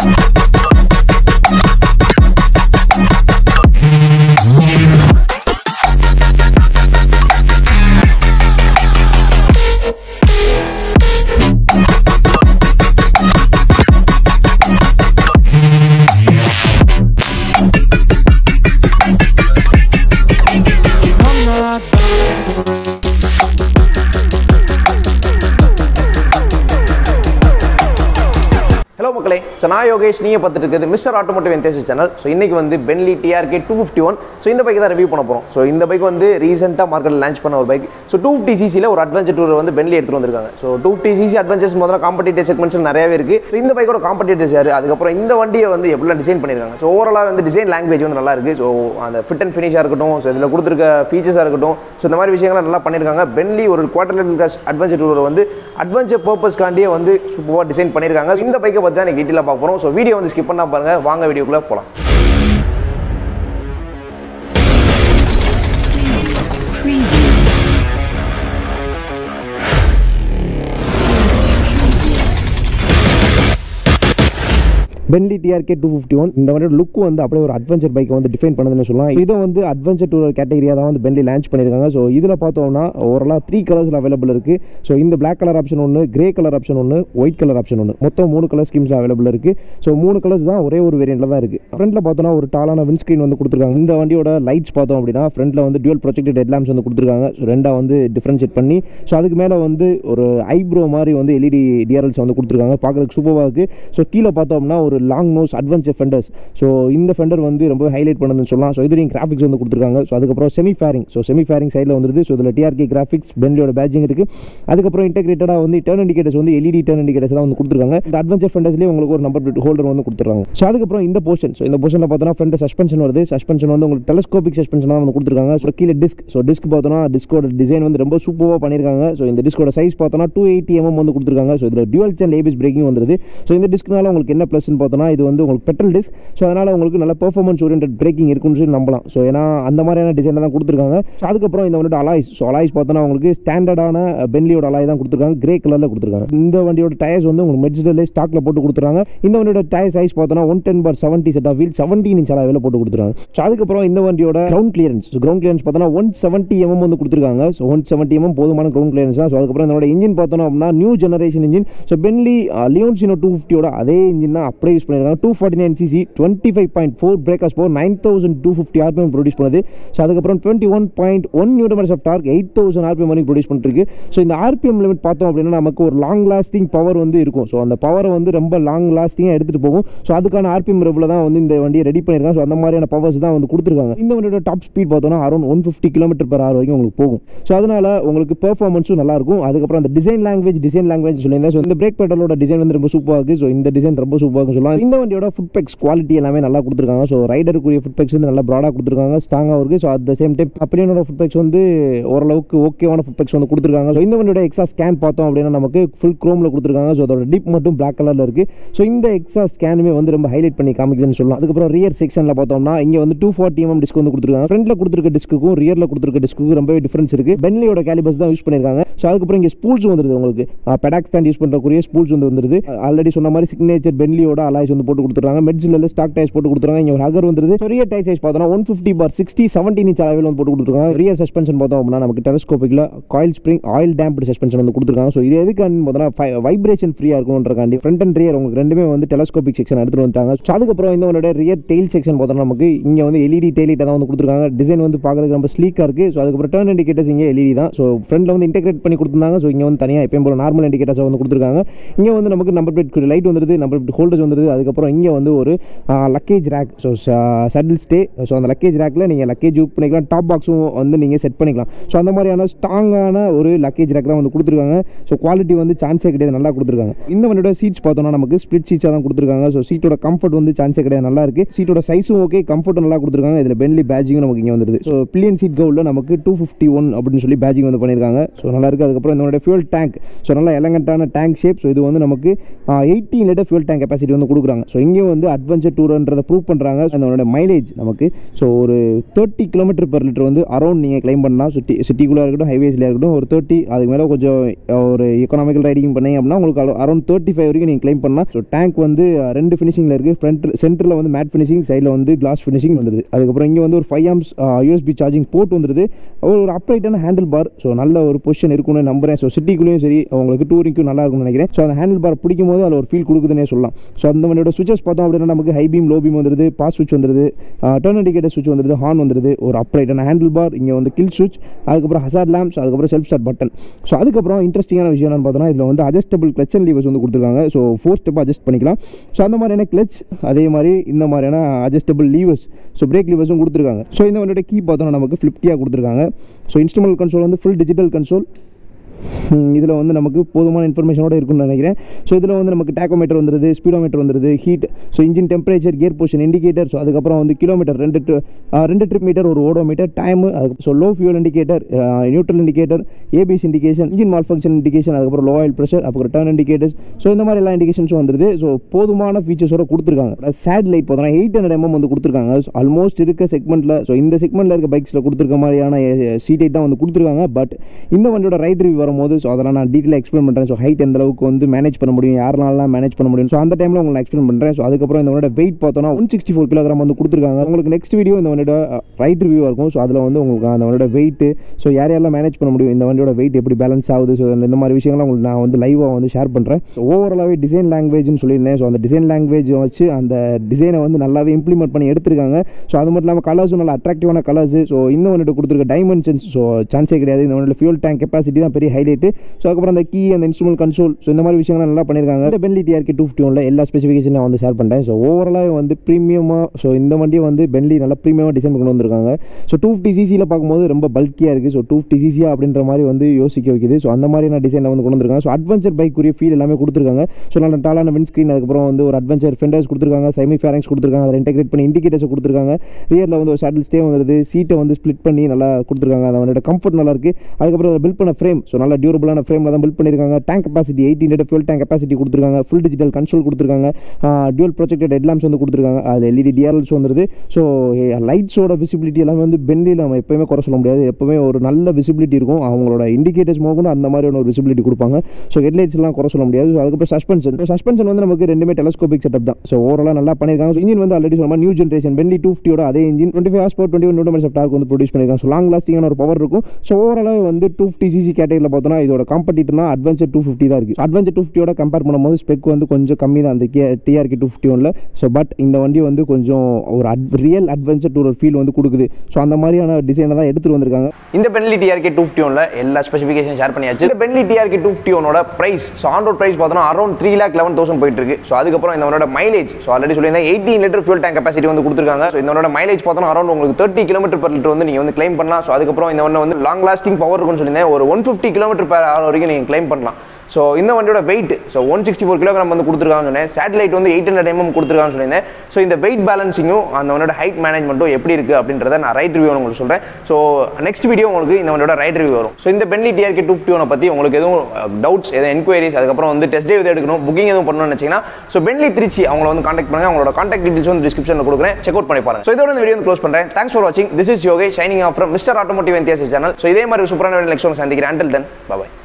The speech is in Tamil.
I'm not ஹலோ மக்களே ஸோ நான் யோகேஷ் நீங்கள் பார்த்துட்டு இருக்கிறது mister automotive enthusiast channel so இன்றைக்கி வந்து Benelli TRK two fifty one so இந்த பைக் தான் ரிவ்யூ பண்ண போகிறோம் ஸோ இந்த பைக் வந்து ரீசெண்டாக மார்க்கெட்டில் லான்ச் பண்ண ஒரு பைக் ஸோ டூ ஃபிஃப்டி சிசியில் ஒரு அட்வென்ச்சர் டூர் வந்து பென்லி எடுத்துகிட்டு வந்திருக்காங்க so two fifty CC adventures முதல்ல காம்படிட்டிவ் செக்மெண்ட்ஸ் நிறையவே இருக்குது ஸோ இந்த பைக்கோட காம்படிட்டர்ஸ் யார் அதுக்கப்புறம் இந்த வண்டியை வந்து எப்படிலாம் டிசைன் பண்ணியிருக்காங்க ஸோ ஓவராலாக வந்து டிசைன் லாங்குவேஜ் வந்து நல்லா இருக்குது ஸோ அந்த ஃபிட் அண்ட் ஃபினிஷாக இருக்கட்டும் ஸோ இதில் கொடுத்துருக்க ஃபீச்சர்ஸாக இருக்கட்டும் ஸோ இந்த மாதிரி விஷயங்கள்லாம் நல்லா பண்ணியிருக்காங்க பென்லி ஒரு குவார்டர் கிளாஸ் அட்வென்ச்சர் டூர் வந்து அட்வென்ச்சர் பர்பஸ்க்காண்டியே வந்து சூப்பராக டிசைன் பண்ணியிருக்காங்க இந்த பைக்கை பற்றி தான் டீட்டெயிலாக பார்க்க போகிறோம் ஸோ வீடியோ வந்து ஸ்கிப் பண்ணா பாருங்க வாங்க வீடியோக்குள்ளே போகலாம் Benelli TRK two fifty one இந்த வண்டியோட லுக் வந்து அப்படியே ஒரு அட்வென்ச்சர் பைக்கை வந்து டிஃபைன் பண்ணுதுன்னு சொல்லலாம் இதை வந்து அட்வென்ச்சர் டூர் கேட்டகரியாக தான் வந்து பென்லி லான்ச் பண்ணியிருக்காங்க ஸோ இதில் பார்த்தோம்னா ஓவராலாக த்ரீ கலர்ஸில் அவைலபிள் இருக்குது ஸோ இந்த பிளாக் கலர் ஆப்ஷன் ஒன்று கிரே கலர் ஆப்ஷன் ஒன்று ஒயிட் கலர் ஆப்ஷன் ஒன்று மொத்தம் மூணு கலர் ஸ்கீம்ஸில் அவைலபிள் இருக்குது ஸோ மூணு கலர்ஸ் தான் ஒரே ஒரு வேரியண்ட்டில் தான் இருக்குது ஃப்ரண்ட்டில் பார்த்தோன்னா ஒரு டாலான விண்ட்ஸ்க்ரீன் வந்து கொடுத்துருக்காங்க இந்த வண்டியோட லைட்ஸ் பார்த்தோம் அப்படின்னா ஃப்ரண்ட்டில் வந்து டியூல் ப்ரொஜெக்டட் ஹெட் லேம்ப்ஸ் வந்து கொடுத்துருக்காங்க ஸோ ரெண்டாக வந்து டிஃப்ரென்ஷியேட் பண்ணி ஸோ அதுக்கு மேலே வந்து ஒரு ஐப்ரோ மாதிரி வந்து எல்இடி டிஆர்எல்ஸ் வந்து கொடுத்துருக்காங்க பார்க்குறதுக்கு சூப்பராக இருக்குது ஸோ கீழே பார்த்தோம்னா ஒரு long nose adventure fenders so இந்த ஃபெண்டர் வந்து ரொம்ப ஹைலைட் பண்ணதுன்னு சொல்லலாம் ஸோ இதுலேயும் கிராஃபிக்ஸ் வந்து கொடுத்துருக்காங்க ஸோ அதுக்கப்புறம் semi fairing so semi fairing சைடில் வந்துருது ஸோ இதில் டிஆர்கே கிராஃபிக்ஸ் பென்லியோட பேஜிங் இருக்குது அதுக்கப்புறம் இன்டெகிரேட்டடாக வந்து டர்ன் இண்டிகேட்டர்ஸ் வந்து எல்இடி டர்ன் இண்டிகேட்டர்ஸ் தான் வந்து கொடுத்துருக்காங்க இந்த அட்வென்ச்சர் ஃபெண்டர்ஸ்லேயே உங்களுக்கு ஒரு நம்பர் பிளேட் ஹோல்டர் வந்து கொடுத்துருக்காங்க ஸோ அதுக்கப்புறம் இந்த போர்ஷன் ஸோ இந்த போர்ஷனில் பார்த்தோன்னா ஃப்ரண்ட் சஸ்பென்ஷன் வருது சஸ்பென்ஷன் வந்து உங்களுக்கு டெலஸ்கோபிக் சஸ்பென்ஷன் தான் வந்து கொடுத்துருக்காங்க ஸோ கீழே டிஸ்க் ஸோ டிஸ்க் பார்த்தோன்னா டிஸ்கோட டிசைன் வந்து ரொம்ப சூப்பராக பண்ணியிருக்காங்க ஸோ இந்த டிஸ்கோட சைஸ் பார்த்தோன்னா டூ எயிட்டி எம்எம் வந்து கொடுத்துருக்காங்க ஸோ இதில் டியூவல் சேனல் ஏபிஎஸ் பிரேக்கிங் வந்துருது ஸோ இந்த டிஸ்க்னால உங்களுக்கு என்ன ப்ளஸ்ன்னு பார்த்தோன்னா இது வந்து உங்களுக்கு பெட்ரோல் டிஸ்க் ஸோ அதனால் உங்களுக்கு நல்ல பெர்ஃபார்மன்ஸ் ஓரியன்ட் பிரேக்கிங் இருக்குன்னு சொல்லி நம்பலாம் ஸோ ஏன்னா அந்த மாதிரியான டிசைனில் தான் கொடுத்துருக்காங்க ஸோ அதுக்கப்புறம் இந்த வந்துட்டு அலாய்ஸ் ஸோ அலாய்ஸ் பார்த்தோன்னா உங்களுக்கு ஸ்டாண்டர்டான பென்லியோட அலாய் தான் கொடுத்துருக்காங்க கிரே கலரில் கொடுத்துருக்காங்க இந்த வண்டியோட டயர்ஸ் வந்து உங்களுக்கு மெட்ஸ்டர்லே ஸ்டாக்கில் போட்டு கொடுத்துருக்காங்க இந்த வண்டியோட டயர் சைஸ் பார்த்தோன்னா one ten by seventy set of wheel seventeen inch அளவில் போட்டு கொடுத்துருக்காங்க ஸோ அதுக்கப்புறம் இந்த வண்டியோட ground clearance so ground clearance பார்த்தோன்னா ஒன் செவன்ட்டி எம்எம் வந்து கொடுத்துருக்காங்க ஸோ ஒன் செவன்ட்டி எம்எம் போதுமான கிரவுண்ட் கிளியரன்ஸ் தான் ஸோ அதுக்கப்புறம் இதோட இன்ஜின் பார்த்தோம் அப்படின்னா new generation engine so Benelli Leoncino two ஃபிஃப்டியோட அதே இன்ஜின் தான் அப்படியே யூஸ் பண்ணியிருக்காங்க two forty nine CC twenty five point four breakers for nine thousand two fifty RPM produce பண்ணுது ஸோ அதுக்கப்புறம் twenty one point one newton metres of torque eight thousand RPM வரைக்கும் ப்ரொடியூஸ் பண்ணிருக்கு ஸோ இந்த ஆர்பிஎம் லிமிட் பார்த்தோம் அப்படின்னா நமக்கு ஒரு லாங் லாஸ்டிங் பவர் வந்து இருக்கும் ஸோ அந்த பவரை வந்து ரொம்ப லாங் லாஸ்டிங்காக எடுத்துகிட்டு போகும் ஸோ அதுக்கான ஆர்பிஎம் ரெவில் தான் வந்து இந்த வண்டியை ரெடி பண்ணியிருக்காங்க ஸோ அந்த மாதிரியான பவர்ஸ் தான் வந்து கொடுத்துருக்காங்க இந்த வண்டியோட டாப் ஸ்பீட் பார்த்தோம்னா around one fifty kilometre per hour வரைக்கும் உங்களுக்கு போகும் ஸோ அதனால உங்களுக்கு பெர்ஃபார்மன்ஸும் நல்லா இருக்கும் அதுக்கப்புறம் அந்த டிசைன் லாங்குவேஜ் டிசைன் லாங்குவேஜ் சொல்லியிருந்தேன் ஸோ இந்த பிரேக் பெடலோட டிசைன் வந்து ரொம்ப சூப்பராக இருக்குது ஸோ இந்த டிசைன் ரொம்ப சூப்பராக சொல்லலாம் இந்த வண்டியோட ஃபுட் பெக்ஸ் குவாலிட்டி எல்லாமே நல்லா கொடுத்துருக்காங்க ஸோ ரைடருக்குரிய ஃபுட் பெக்ஸ் வந்து நல்லா ப்ராடாக கொடுத்துருக்காங்க ஸ்ட்ராங்காக இருக்குது so at the same time அப்பலியனோட ஃபுட் பெக்ஸ் வந்து ஓரளவுக்கு ஓகேவான ஃபுட் பெக்ஸ் வந்து கொடுத்துருக்காங்க ஸோ இந்த வண்டியோட எக்ஸா ஸ்கேன் பார்த்தோம் அப்படின்னா நமக்கு ஃபுல் க்ரோமில் கொடுத்துருக்காங்க ஸோ அதோட டிப் மட்டும் பிளாக் கலரில் இருக்குது ஸோ இந்த எக்ஸா ஸ்கேனுமே வந்து ரொம்ப ஹைலைட் பண்ணி காமிக்குதுன்னு சொல்லலாம் அதுக்கப்புறம் ரியர் செக்ஷனில் பார்த்தோம்னா இங்கே வந்து டூ ஃபார்ட்டி எம்எம் டிஸ்க் வந்து கொடுத்துருக்காங்க ஃப்ரண்ட்டில் கொடுத்துருக்க டிஸ்க்குக்கும் ரியரில் கொடுத்துருக்க டிஸ்க்குக்கும் ரொம்பவே டிஃபரன்ஸ் இருக்குது பென்லியோட கேலிபர்ஸ் தான் யூஸ் பண்ணியிருக்காங்க ஸோ அதுக்கப்புறம் இங்கே ஸ்பூல்ஸ் வந்துருது உங்களுக்கு பெடாக் ஸ்டாண்ட் யூஸ் பண்ணுறக்குரிய ஸ்பூல்ஸ் வந்து வந்துருது ஆல்ரெடி சொன்ன மாதிரி சிக்னேச்சர் பென்லியோட அலாய்ஸ் வந்து போட்டு கொடுத்துருக்காங்க மெட்ஸில் ஸ்டாக் டயர்ஸ் போட்டு கொடுத்துருக்காங்க இங்கே ஒரு ஹகர் வந்துருது ஸோ ரியர் டயர் சைஸ் பார்த்தோம்னா one fifty by sixty seventeen inch அளவில் வந்து போட்டு கொடுத்துருக்காங்க ரியர் சஸ்பென்ஷன் பார்த்தோம் அப்படின்னா நமக்கு டெலஸ்கோபிக்கில் coil spring oil damped suspension வந்து கொடுத்துருக்காங்க ஸோ இது எதுக்கான பார்த்தோன்னா வைப்ரேஷன் ஃப்ரீயாக இருக்கணுன்றக்காண்டி ஃப்ரண்ட் அண்ட் ரியர் உங்களுக்கு ரெண்டுமே வந்து டெலஸ்கோபிக் செக்ஷன் எடுத்துட்டு வந்துட்டாங்க ஸோ அதுக்கப்புறம் இந்த உன்னோட ரியர் டெயில் செக்ஷன் பார்த்தோம்னா நமக்கு இங்கே வந்து எல்இடி டெய்லிட்டை தான் வந்து கொடுத்துருக்காங்க டிசைன் வந்து பார்க்குறதுக்கு ரொம்ப ஸ்லீக்காக இருக்குது ஸோ அதுக்கப்புறம் டர்ன் இண்டிகேட்டர்ஸ் இங்கே எல்இடி தான் ஸோ ஃப்ரண்ட்டில் வந்து இன்டெகிரேட் பண்ணி கொடுத்துருந்தாங்க ஸோ இங்கே வந்து தனியாக எப்பயும் போல நார்மல் இண்டிகேட்டர்ஸ் வந்து கொடுத்துருக்காங்க இங்கே வந்து நமக்கு நம்பர் பிளேட் லைட் வந்துருது நம்பர் பிளேட் ஹோல்டர்ஸ் வந்துருது அதுக்கப்புறம் இங்கே வந்து ஒரு luggage rack so saddle stay so அந்த லக்கேஜ் ரேக்கில் நீங்கள் லக்கேஜ் யூப் பண்ணிக்கலாம் டாப் பாக்ஸும் வந்து நீங்கள் செட் பண்ணிக்கலாம் ஸோ அந்த மாதிரியான ஸ்ட்ராங்கான ஒரு லக்கேஜ் ரேக் தான் வந்து கொடுத்துருக்காங்க ஸோ குவாலிட்டி வந்து சான்ஸே கிடையாது நல்லா கொடுத்துருக்காங்க இந்த வண்டியோட சீட்ஸ் பார்த்தோம்னா நமக்கு ஸ்பிளிட் சீட்ஸாக தான் கொடுத்துருக்காங்க ஸோ சீட்டோட கம்ஃபர்ட் வந்து சான்ஸே கிடையாது நல்லா இருக்கு சீட்டோட சைஸும் ஓகே கம்ஃபர்ட்டும் நல்லா கொடுத்துருக்காங்க இதில் பென்லி பேஜிங்கும் நமக்கு இங்கே வந்துருது ஸோ பில்லியன் சீட் கவுலில் நமக்கு டூ ஃபிஃப்டி ஒன் அப்படின்னு சொல்லி பேஜிங் வந்து பண்ணியிருக்காங்க ஸோ நல்லா இருக்குது அதுக்கப்புறம் இதோட ஃபியூல் டேங்க் ஸோ நல்லா எலகண்டான டேங்க் ஷேப் ஸோ இது வந்து நமக்கு eighteen litre fuel tank capacity வந்து வந்து கொடுக்குறாங்க ஸோ இங்கேயும் வந்து அட்வென்ச்சர் டூர்ன்றதை ப்ரூவ் பண்ணுறாங்க அதனோட மைலேஜ் நமக்கு ஸோ ஒரு தேர்ட்டி கிலோமீட்டர் பெர் லிட்டர் வந்து அரௌண்ட் நீங்கள் கிளைம் பண்ணலாம் சிட்டி சிட்டிக்குள்ளே இருக்கட்டும் ஹைவேஸில் இருக்கட்டும் ஒரு தேர்ட்டி அதுக்கு மேலே கொஞ்சம் ஒரு எக்கனாமிக்கல் ரைடிங் பண்ணீங்க அப்படின்னா உங்களுக்கு அரௌண்ட் தேர்ட்டி ஃபைவ் வரைக்கும் நீங்கள் கிளைம் பண்ணலாம் ஸோ டேங்க் வந்து அஹ், ரெண்டு ஃபினிஷிங்கில் இருக்குது ஃப்ரண்ட் சென்டரில் வந்து மேட் ஃபினிஷிங் சைடில் வந்து கிளாஸ் ஃபினிஷிங் வந்துருது அதுக்கப்புறம் இங்கே வந்து ஒரு five amps USB charging port வந்துருது ஒரு ஒரு அப்ரைட்டான ஹேண்டில் பார் ஸோ நல்ல ஒரு பொசிஷன் இருக்கும்னு நம்புறேன் ஸோ சிட்டிக்குள்ளேயும் சரி உங்களுக்கு டூரிங்க்கும் நல்லா இருக்கும்னு நினைக்கிறேன் ஸோ அந்த ஹேண்டில் பார் பிடிக்கும் போது அதில் ஒரு ஃபீல் கொடுக்குதுன்னே சொல்லலாம் ஸோ அந்த வண்டியோட சுவிச்சஸ் பார்த்தோம் அப்படின்னா நமக்கு ஹை பீம் லோ பீம் வந்துருது பாஸ் சுவிட்ச் வந்துருது டர்ன் இண்டிகேட்டர் சுவிட்ச் வந்துருது ஹார்ன் வந்துருது ஒரு அப்ரைட்டான ஹேண்டில் பார் இங்கே வந்து கில் சுவிட்ச் அதுக்கப்புறம் ஹசார்ட் லேம்ப்ஸ் அதுக்கப்புறம் செல்ஃப் ஸ்டார்ட் பட்டன் ஸோ அதுக்கப்புறம் இன்ட்ரெஸ்டிங்கான விஷயம் என்னன்னு பார்த்தோன்னா இதில் வந்து அட்ஜஸ்டபிள் கிளச் அண்ட் லீவர்ஸ் வந்து கொடுத்துருக்காங்க ஸோ ஃபோர் ஸ்டெப் அட்ஜஸ்ட் பண்ணிக்கலாம் ஸோ அந்த மாதிரியான கிளச் அதே மாதிரி இந்த மாதிரியான அட்ஜஸ்டபிள் லீவர்ஸ் ஸோ பிரேக் லீவர்ஸும் கொடுத்துருக்காங்க ஸோ இந்த வண்டியோட கீ பார்த்தோன்னா நமக்கு ஃப்ளிப்டியாக கொடுத்துருக்காங்க ஸோ இன்ஸ்ட்ருமெண்ட் கன்சோல் வந்து ஃபுல் டிஜிட்டல் கன்சோல் இதில் வந்து நமக்கு போதுமான இன்ஃபர்மேஷனோட இருக்கும்னு நினைக்கிறேன் ஸோ இதில் வந்து நமக்கு டேக்கோமீட்டர் வந்துருது ஸ்பீடோமீட்டர் வந்துருது heat so engine temperature gear position indicator so அதுக்கப்புறம் வந்து கிலோமீட்டர் ரெண்டு tri- ஆ, ரெண்டு ட்ரிப் மீட்டர் ஒரு ஓடோமீட்டர் டைம் அதுக்கு so low fuel indicator neutral indicator ABS indication engine malfunction indication அதுக்கப்புறம் லோ ஆயில் ப்ரெஷர் அப்புறம் டர்ன் இண்டிகேட்டர்ஸ் ஸோ இந்த மாதிரி எல்லா இண்டிகேஷன்ஸும் வந்துருது ஸோ போதுமான ஃபீச்சர்ஸோட கொடுத்துருக்காங்க சேட்டலைட் பார்த்தோன்னா எயிட் ஹண்ட்ரட் எம்எம் வந்து கொடுத்துருக்காங்க ஆல்மோஸ்ட் இருக்க செக்மெண்ட்டில் ஸோ இந்த செக்மெண்ட்டில் இருக்க பைக்ஸில் கொடுத்துருக்க மாதிரியான சீட்டை தான் வந்து கொடுத்துருக்காங்க பட் இந்த வண்டியோட ரைட் ரிவ்யூ வரும்போது ஸோ அதெல்லாம் நான் டீட்டெயிலாக எக்ஸ்பிளைன் பண்ணுறேன் ஸோ ஹைட் எந்த அளவுக்கு வந்து மேனேஜ் பண்ண முடியும் யாருனாலாம் மேனேஜ் பண்ண முடியும் ஸோ அந்த டைமில் உங்களுக்கு எக்ஸ்பிளைன் பண்ணுறேன் ஸோ அதுக்கப்புறம் இந்த வண்டியோட வெயிட் பார்த்தோன்னா ஒன் சிக்ஸ்டி ஃபோர் கிலோகிராம் வந்து கொடுத்துருக்காங்க உங்களுக்கு நெக்ஸ்ட் வீடியோ இந்த வண்டியோட ரைட் ரிவ்யூவாக இருக்கும் ஸோ அதில் வந்து உங்களுக்கு அந்த வண்டியோட வெயிட்டு ஸோ யார் யாரெல்லாம் மேனேஜ் பண்ண முடியும் இந்த வண்டியோட வெயிட் எப்படி பேலன்ஸ் ஆகுது ஸோ இந்த மாதிரி விஷயங்கள்லாம் உங்களுக்கு நான் வந்து லைவாக வந்து ஷேர் பண்ணுறேன் ஸோ ஓவராலாகவே டிசைன் லாங்குவேஜ்னு சொல்லியிருந்தேன் ஸோ அந்த டிசைன் லாங்குவேஜ் வச்சு அந்த டிசைனை வந்து நல்லாவே இம்ப்ளிமெண்ட் பண்ணி எடுத்திருக்காங்க ஸோ அது மட்டும் இல்லாமல் கலர்ஸும் நல்லா அட்ராக்டிவான கலர்ஸ் ஸோ இந்த வந்துட்டு கொடுத்துருக்க டைமென்ஷன்ஸ் ஸோ சான்ஸே கிடையாது இந்த வந்துட்டு ஃபியூல் டேங்க் கெப்பாசிட்டி தான் பெரிய ஹைலைட்டு ஸோ அதுக்கப்புறம் அந்த கீ அந்த இன்ஸ்ட்ருமெண்ட் கன்சோல் ஸோ இந்த மாதிரி விஷயங்கள்லாம் நல்லா பண்ணியிருக்காங்க இந்த பென்லி டிஆர்கே டூ ஃபிஃப்டி ஒன்ல எல்லா ஸ்பெசிஃபிகேஷனும் வந்து ஷேர் பண்ணிட்டேன் ஸோ ஓவராலாக வந்து ப்ரீமியமாக ஸோ இந்த வண்டியை வந்து பென்லி நல்லா ப்ரீமியமாக டிசைன் கொண்டு வந்திருக்காங்க ஸோ டூ ஃபிஃப்டி சிசியில் பார்க்கும்போது ரொம்ப பல்கியாக இருக்குது ஸோ டூ ஃபிஃப்டி சிசியா அப்படின்ற மாதிரி வந்து யோசிக்க வைக்குது ஸோ அந்த மாதிரியான டிசைனில் வந்து கொண்டு வந்திருக்காங்க ஸோ அட்வென்ச்சர் பைக்குரிய ஃபீல் எல்லாமே கொடுத்துருக்காங்க ஸோ நல்ல டாலான விண்ட் ஸ்க்ரீன் அதுக்கப்புறம் வந்து ஒரு அட்வென்ச்சர் ஃபெண்டர்ஸ் கொடுத்துருக்காங்க செமி ஃபேரங்ஸ் கொடுத்துருக்காங்க அதில் இன்டெகிரேட் பண்ணி இண்டிகேட்டர்ஸ் கொடுத்துருக்காங்க ரியரில் வந்து ஒரு சேட்டில் ஸ்டே வந்துருது சீட்டை வந்து ஸ்ப்ளிட் பண்ணி நல்லா கொடுத்துருக்காங்க அதோட கம்ஃபர்ட் நல்லா இருக்குது அதுக்கப்புறம் பில்ட் பண்ண ஃப்ரேம் ஸோ நல்லா டியூரபிளான ஃப்ரேமில் தான் பில்ட் பண்ணியிருக்காங்க tank capacity eighteen litre fuel tank capacity கொடுத்துருக்காங்க ஃபுல் டிஜிட்டல் கன்சோல் கொடுத்துருக்காங்க டியூல் ப்ரொஜெக்டட் ஹெட்லாம்ஸ் வந்து கொடுத்துருக்காங்க அதில் எல்இடி டிஆர்எல்ஸ் வந்துருது ஸோ லைட்ஸோட விசிபிலிட்டி எல்லாமே வந்து பென்லியில் நம்ம எப்போயுமே குறை சொல்ல முடியாது எப்போவுமே ஒரு நல்ல விசிபிலிட்டி இருக்கும் அவங்களோட இண்டிகேட்டர்ஸ் கூட அந்த மாதிரியான ஒரு விசிபிலிட்டி கொடுப்பாங்க ஸோ ஹெட்லைட்ஸ் எல்லாம் குறை சொல்ல முடியாது ஸோ அதுக்கப்புறம் சஸ்பென்ஷன் சஸ்பென்ஷன் வந்து நமக்கு ரெண்டுமே டெலஸ்கோபிக் செட்டப் தான் ஸோ ஓவராலாக நல்லா பண்ணியிருக்காங்க ஸோ இன்ஜின் வந்து ஆல்ரெடி சொன்ன நியூ ஜென்ரேஷன் பென்லி டூ ஃபிஃப்டியோட அதே engine twenty five horse power twenty one newton torque வந்து ப்ரொடியூஸ் பண்ணியிருக்காங்க ஸோ லாங் லாஸ்டிங்கான ஒரு பவர் இருக்கும் ஸோ ஓவராலாக வந்து டூ ஃபிஃப்டி சிசி கேட்டகரியில் பார்த்தோன்னா இதோட காம்படிட்டர்னா அட்வென்ச்சர் டூ ஃபிஃப்டி தான் இருக்குது அட்வென்ச்சர் டூ ஃபிஃப்டியோட கம்பேர் பண்ணும்போது ஸ்பெக் வந்து கொஞ்சம் கம்மி தான் அந்த கே டிஆர்கே டூ ஃபிஃப்டி ஒனில் ஸோ பட் இந்த வண்டி வந்து கொஞ்சம் ஒரு at real adventure tour feel வந்து கொடுக்குது ஸோ அந்த மாதிரியான டிசைனை தான் எடுத்துகிட்டு வந்திருக்காங்க இந்த பென்லி டிஆர்கே டூ ஃபிஃப்டி ஒன்ல எல்லா ஸ்பெசிஃபிகேஷன் ஷேர் பண்ணியாச்சு இந்த பென்லி டிஆர்கே டூ ஃபிஃப்டி ஒனோட price so on road price பார்த்தோன்னா around three lakh eleven thousand போயிட்டு இருக்கு ஸோ அதுக்கப்புறம் இந்த வண்டியோட மைலேஜ் ஸோ ஆல்ரெடி சொல்லியிருந்தேன் eighteen litre fuel tank capacity வந்து கொடுத்துருக்காங்க ஸோ இந்த வண்டியோட மைலேஜ் பார்த்தோன்னா அரௌண்ட் உங்களுக்கு தேர்ட்டி கிலோமீட்டர் per லிட்டர் வந்து நீங்கள் வந்து கிளைம் பண்ணலாம் ஸோ அதுக்கப்புறம் இந்த வண்டி வந்து லாங் லாஸ்டிங் பவர் இருக்கும்னு சொல்லியிருந்தேன் ஒரு one fifty kilometre per hour வரைக்கும் நீங்கள் கிளைம் பண்ணலாம் ஸோ இந்த வண்டியோட weight so one sixty four kilogram வந்து கொடுத்துருக்காங்கன்னு சொன்னேன் சேட்டலைட் வந்து எயிட் ஹண்ட்ரட் எம்எம் கொடுத்துருக்காங்கன்னு சொல்லியிருந்தேன் ஸோ இந்த வெயிட் பேலன்சிங்கும் அந்த வண்டியோட ஹைட் மேனேஜ்மெண்ட்டும் எப்படி இருக்குது அப்படின்றத நான் ரைட் ரிவ்யூ உங்களுக்கு சொல்கிறேன் ஸோ நெக்ஸ்ட் வீடியோ உங்களுக்கு இந்த வண்டியோட ரைட் ரிவ்யூ வரும் ஸோ இந்த பென்லி டிஆர்கே டூ ஃபிஃப்டி ஒனை பற்றி உங்களுக்கு எதுவும் டவுட்ஸ் எதுவும் என்கொயரிஸ் அதுக்கப்புறம் வந்து டெஸ்ட் ட்ரைவ் எதுவும் எடுக்கணும் புக்கிங் எதுவும் பண்ணணும்னு நினச்சிங்கன்னா ஸோ பென்லி திருச்சி அவங்கள வந்து காண்டாக்ட் பண்ணுங்க அவங்களோட காண்டாக்ட் டீட்டெயில்ஸ் வந்து டிஸ்கிரிப்ஷனில் கொடுக்குறேன் செக் அவுட் பண்ணி பாருங்க ஸோ இதோட இந்த வீடியோ வந்து க்ளோஸ் பண்ணுறேன் தேங்க்ஸ் ஃபார் வாட்சிங் this is Yogesh signing off from mister automotive enthusiast channel so இதே மாதிரி சூப்பரான நெக்ஸ்ட் ஒன்று சந்திக்கிறேன் அண்டில் தென் பாய்